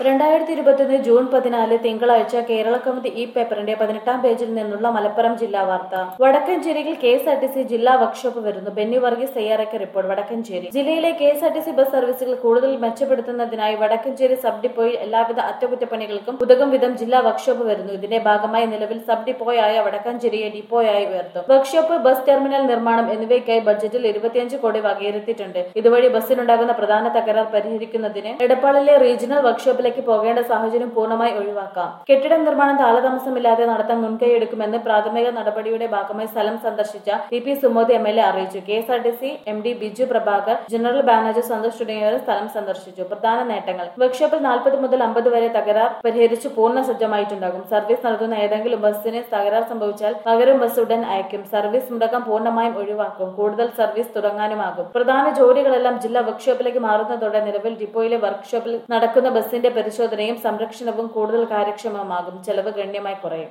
രണ്ടായിരത്തി ഇരുപത്തിയൊന്ന് ജൂൺ പതിനാല് തിങ്കളാഴ്ച കേരള കൗമുദി ഈ പേപ്പറിന്റെ പതിനെട്ടാം പേജിൽ നിന്നുള്ള മലപ്പുറം ജില്ലാ വാർത്ത വടക്കഞ്ചേരിയിൽ K S R T C ജില്ലാ വർക്ക്ഷോപ്പ് വരുന്നു ബെന്നി വർഗീസ് തയ്യാറാക്കിയ റിപ്പോർട്ട് വടക്കഞ്ചേരി ജില്ലയിലെ K S R T C bus സർവീസുകൾ കൂടുതൽ മെച്ചപ്പെടുത്തുന്നതിനായി വടക്കഞ്ചേരി സബ് ഡിപ്പോയിൽ എല്ലാവിധ അറ്റകുറ്റപ്പണികൾക്കും ഉതകും വിധം ജില്ലാ വർക്ക്ഷോപ്പ് വരുന്നു ഇതിന്റെ ഭാഗമായി നിലവിൽ സബ് ഡിപ്പോയായ വടക്കഞ്ചേരിയെ ഡിപ്പോയായി ഉയർത്തും വർക്ക്ഷോപ്പ് ബസ് ടെർമിനൽ നിർമ്മാണം എന്നിവയ്ക്കായി ബഡ്ജറ്റിൽ ഇരുപത്തിയഞ്ച് കോടി വകയിരുത്തിയിട്ടുണ്ട് ഇതുവഴി ബസ്സിനുണ്ടാകുന്ന പ്രധാന തകരാർ പരിഹരിക്കുന്നതിന് എടപ്പാളിലെ റീജിയണൽ വർക്ക്ഷോപ്പിലേക്ക് പോകേണ്ട സാഹചര്യം പൂർണ്ണമായി ഒഴിവാക്കാം കെട്ടിട നിർമ്മാണം കാലതാമസമില്ലാതെ നടത്താൻ മുൻകൈയെടുക്കുമെന്ന് പ്രാഥമിക നടപടിയുടെ ഭാഗമായി സ്ഥലം സന്ദർശിച്ച T P Sumod M L A അറിയിച്ചു K S R T C M D Biju Prabhakar general manager Santhosh തുടങ്ങിയവർ സ്ഥലം സന്ദർശിച്ചു പ്രധാന നേട്ടങ്ങൾ വർക്ക്ഷോപ്പിൽ നാൽപ്പത് മുതൽ അമ്പത് വരെ തകരാർ പരിഹരിച്ച് പൂർണ്ണ സജ്ജമായിട്ടുണ്ടാകും സർവീസ് നടത്തുന്ന ഏതെങ്കിലും ബസ്സിന് തകരാർ സംഭവിച്ചാൽ പകരം ബസ് ഉടൻ അയക്കും സർവീസ് മുടക്കം പൂർണ്ണമായും ഒഴിവാക്കും കൂടുതൽ സർവീസ് തുടങ്ങാനുമാകും പ്രധാന ജോലികളെല്ലാം ജില്ലാ വർക്ക്ഷോപ്പിലേക്ക് മാറുന്നതോടെ നിലവിൽ ഡിപ്പോയിലെ വർക്ക്ഷോപ്പിൽ നടക്കുന്ന ബസിന്റെ പരിശോധനയും സംരക്ഷണവും കൂടുതൽ കാര്യക്ഷമമാകും ചെലവ് ഗണ്യമായി കുറയും